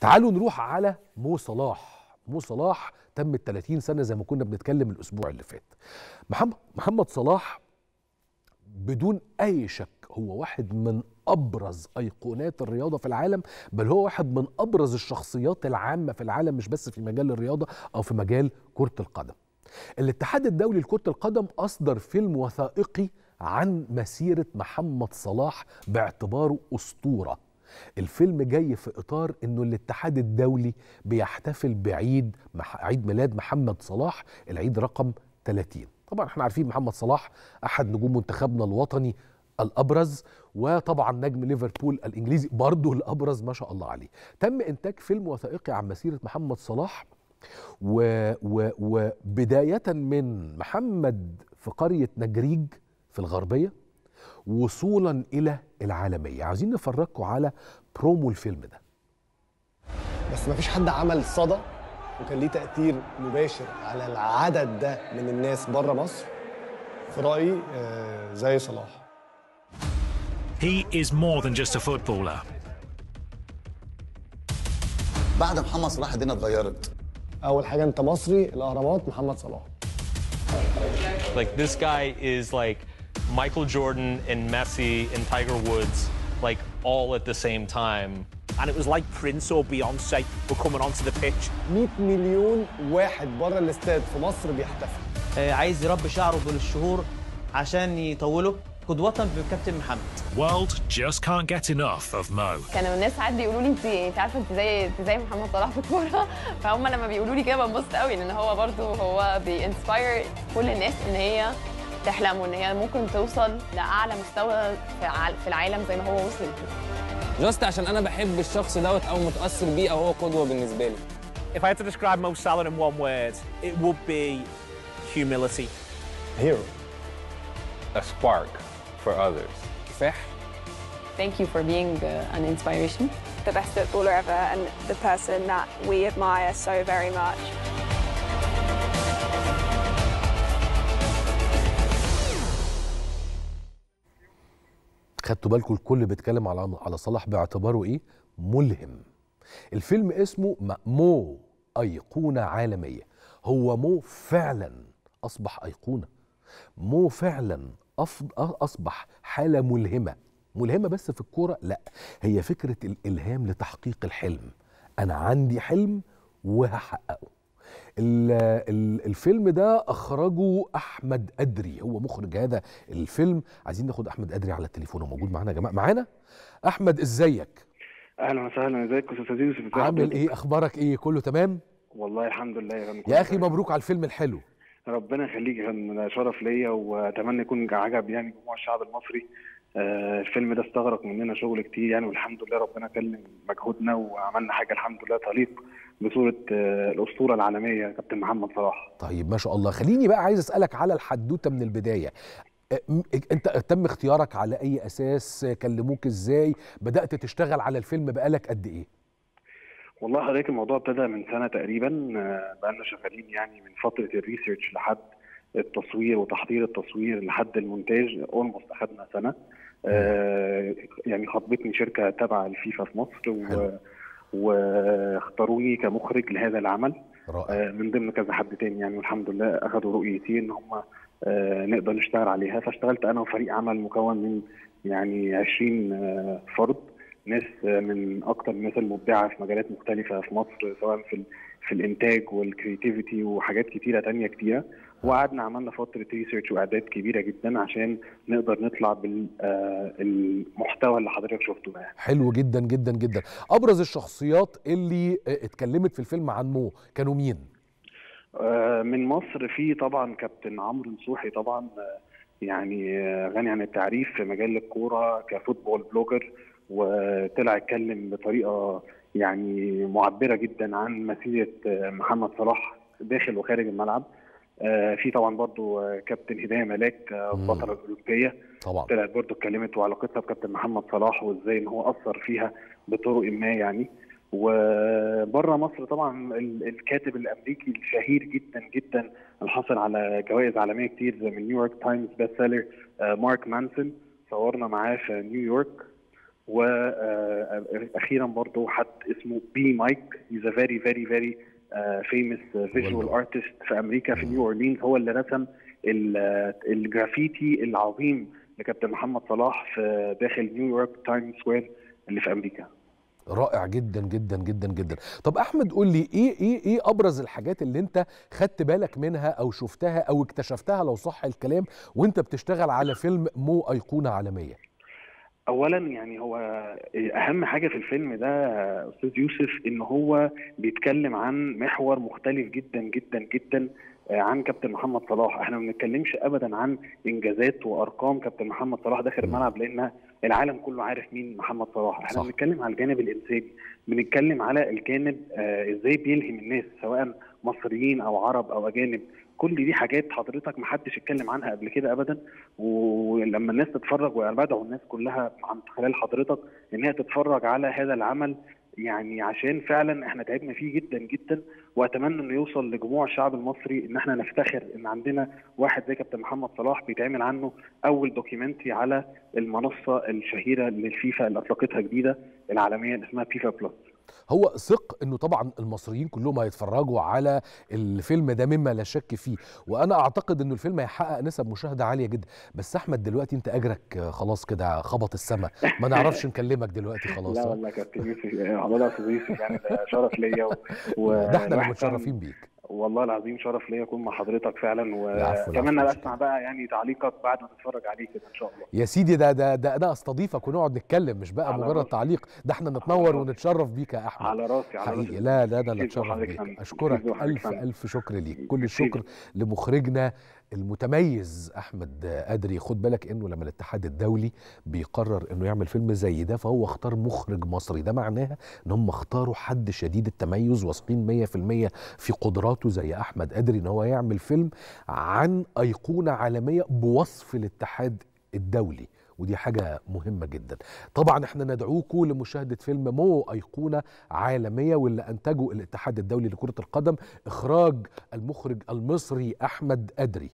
تعالوا نروح على مو صلاح مو صلاح تم ال 30 سنه زي ما كنا بنتكلم الاسبوع اللي فات محمد محمد صلاح بدون اي شك هو واحد من ابرز ايقونات الرياضه في العالم بل هو واحد من ابرز الشخصيات العامه في العالم مش بس في مجال الرياضه او في مجال كره القدم الاتحاد الدولي لكره القدم اصدر فيلم وثائقي عن مسيره محمد صلاح باعتباره اسطوره الفيلم جاي في اطار انه الاتحاد الدولي بيحتفل بعيد مح... عيد ميلاد محمد صلاح العيد رقم 30 طبعا احنا عارفين محمد صلاح احد نجوم منتخبنا الوطني الابرز وطبعا نجم ليفربول الانجليزي برضه الابرز ما شاء الله عليه تم انتاج فيلم وثائقي عن مسيره محمد صلاح و... و... وبدايه من محمد في قريه نجريج في الغربيه وصولا الى العالميه عايزين نفرجكم على برومو الفيلم ده بس مفيش حد عمل صدى وكان ليه تأثير مباشر على العدد ده من الناس بره مصر في رأيي آه، زي صلاح He is more than just a footballer. بعد محمد صلاح الدنيا اتغيرت أول حاجة أنت مصري الأهرامات محمد صلاح Like this guy is like Michael Jordan and Messi and Tiger Woods, like all at the same time. and it was like Prince or Beyonce were coming onto the pitch. 100 مليون واحد بره الاستاد في مصر بيحتفل آه، عايز يربي شعره بالشهور عشان يطوله قدوة بكابتن محمد World just can't get enough of Mo. كانوا الناس ساعات بيقولوا لي انت انت عارفه انت زي انت زي محمد صلاح في الكوره فهم لما بيقولوا لي كده بنبسط قوي لان هو برضو هو بينسباير كل الناس ان هي تحلم وان هي ممكن توصل لاعلى مستوى في الع- في العالم زي ما هو وصل جاست عشان انا بحب الشخص دوت او متاثر بيه او هو قدوه بالنسبه لي If I had to describe Mo Salah in one word, it would be humility. هيرو a spark for others. كفاح Thank you for being uh, an inspiration the best footballer ever and the person that we admire so very much. خدتوا بالكم الكل بيتكلم على على صلاح باعتباره ايه ملهم الفيلم اسمه م- مو ايقونه عالميه هو مو فعلا اصبح ايقونه مو فعلا أفض... اصبح حاله ملهمه ملهمه بس في الكوره لا هي فكره الالهام لتحقيق الحلم انا عندي حلم وهحققه ال- ال- الفيلم ده اخرجه احمد ادري هو مخرج هذا الفيلم عايزين ناخد احمد ادري على التليفون هو موجود معانا يا جماعه معانا احمد ازيك اهلا وسهلا ازيك يا استاذ يوسف ازي عامل حضرتك؟ ايه اخبارك ايه كله تمام والله الحمد لله يا فندم يا اخي مبروك على الفيلم الحلو ربنا يخليك يا فندم ده شرف ليا واتمنى يكون عجب يعني جموع الشعب المصري آه الفيلم ده استغرق مننا شغل كتير يعني والحمد لله ربنا كلم مجهودنا وعملنا حاجه الحمد لله تليق بصوره آه الاسطوره العالميه كابتن محمد صلاح طيب ما شاء الله خليني بقى عايز اسالك على الحدوته من البدايه أ- م- انت تم اختيارك على اي اساس كلموك ازاي بدات تشتغل على الفيلم بقالك قد ايه والله حضرتك الموضوع ابتدى من سنه تقريبا آه، بقالنا شغالين يعني من فتره الريسيرش لحد التصوير وتحضير التصوير لحد المونتاج اولموست اخدنا سنه آه، يعني خطبتني شركه تبع الفيفا في مصر و... واختاروني كمخرج لهذا العمل رائع. آه، من ضمن كذا حد تاني يعني والحمد لله اخذوا رؤيتي ان هم آه، نقدر نشتغل عليها فاشتغلت انا وفريق عمل مكون من يعني 20 آه، فرد ناس آه، من اكتر الناس المبدعه في مجالات مختلفه في مصر سواء في ال- في الانتاج والكريتيفيتي وحاجات كتيره تانية كتيره وقعدنا عملنا فتره ريسيرش واعداد كبيره جدا عشان نقدر نطلع بالمحتوى اللي حضرتك شفته ده حلو جدا جدا جدا ابرز الشخصيات اللي اه، اتكلمت في الفيلم عن مو كانوا مين آه، من مصر في طبعا كابتن عمرو نصوحي طبعا آه، يعني آه، غني عن التعريف في مجال الكوره كفوتبول بلوجر وطلع اتكلم بطريقه يعني معبره جدا عن مسيره آه، محمد صلاح داخل وخارج الملعب آه، في طبعا برضو آه، كابتن هدايه ملاك آه، البطله الاولمبيه طبعا طلعت برضو اتكلمت وعلاقتها بكابتن محمد صلاح وازاي ان هو اثر فيها بطرق ما يعني وبره مصر طبعا ال- الكاتب الامريكي الشهير جدا جدا الحاصل على جوائز عالميه كتير من نيويورك تايمز بيست سيلر مارك مانسون صورنا معاه في نيويورك واخيرا برضه حد اسمه بي مايك هيز ا فيري فيري فيري فيموس فيجوال ارتست في امريكا في نيو اورلينز هو اللي رسم ال- الجرافيتي العظيم لكابتن محمد صلاح في داخل نيويورك تايم سكوير اللي في امريكا رائع جدا جدا جدا جدا طب احمد قول لي ايه ايه ايه ابرز الحاجات اللي انت خدت بالك منها او شفتها او اكتشفتها لو صح الكلام وانت بتشتغل على فيلم مو ايقونه عالميه اولا يعني هو اهم حاجه في الفيلم ده استاذ يوسف ان هو بيتكلم عن محور مختلف جدا جدا جدا عن كابتن محمد صلاح احنا ما بنتكلمش ابدا عن انجازات وارقام كابتن محمد صلاح داخل الملعب لان العالم كله عارف مين محمد صلاح احنا صح. بنتكلم على الجانب الانساني بنتكلم على الجانب آه، ازاي بيلهم الناس سواء مصريين او عرب او اجانب كل دي حاجات حضرتك ما حدش اتكلم عنها قبل كده ابدا ولما الناس تتفرج وانا بدعو الناس كلها عن خلال حضرتك ان هي تتفرج على هذا العمل يعني عشان فعلا احنا تعبنا فيه جدا جدا واتمنى انه يوصل لجموع الشعب المصري ان احنا نفتخر ان عندنا واحد زي كابتن محمد صلاح بيتعمل عنه اول دوكيومنتري على المنصه الشهيره للفيفا اللي اطلقتها جديده العالميه اللي اسمها فيفا بلس هو ثق انه طبعا المصريين كلهم هيتفرجوا على الفيلم ده مما لا شك فيه وانا اعتقد انه الفيلم هيحقق نسب مشاهده عاليه جدا بس احمد دلوقتي انت اجرك آه، خلاص كده خبط السما ما نعرفش نكلمك دلوقتي خلاص لا آه؟ والله يا كابتن يوسف والله يا استاذ يوسف يعني ده شرف ليا و... و... ده احنا اللي الواحد متشرفين فعلاً- بيك والله العظيم شرف ليا اكون مع حضرتك فعلا العفو، واتمنى العفو. اسمع بقى يعني تعليقك بعد ما تتفرج عليه كده ان شاء الله يا سيدي ده ده ده انا استضيفك ونقعد نتكلم مش بقى على مجرد راسي. تعليق ده احنا نتنور ونتشرف بيك يا احمد على راسي على حقيقي راسي لا لا ده انا يسعد اتشرف حضرتك بيك فندم. اشكرك يسعد حضرتك الف فندم. الف شكر ليك كل الشكر لمخرجنا المتميز احمد ادري خد بالك انه لما الاتحاد الدولي بيقرر انه يعمل فيلم زي ده فهو اختار مخرج مصري ده معناها ان هم اختاروا حد شديد التميز واثقين 100% في قدراته زي احمد ادري ان هو يعمل فيلم عن ايقونه عالميه بوصف الاتحاد الدولي ودي حاجة مهمة جدا طبعا احنا ندعوكم لمشاهدة فيلم مو أيقونة عالمية واللي أنتجه الاتحاد الدولي لكرة القدم إخراج المخرج المصري أحمد أدري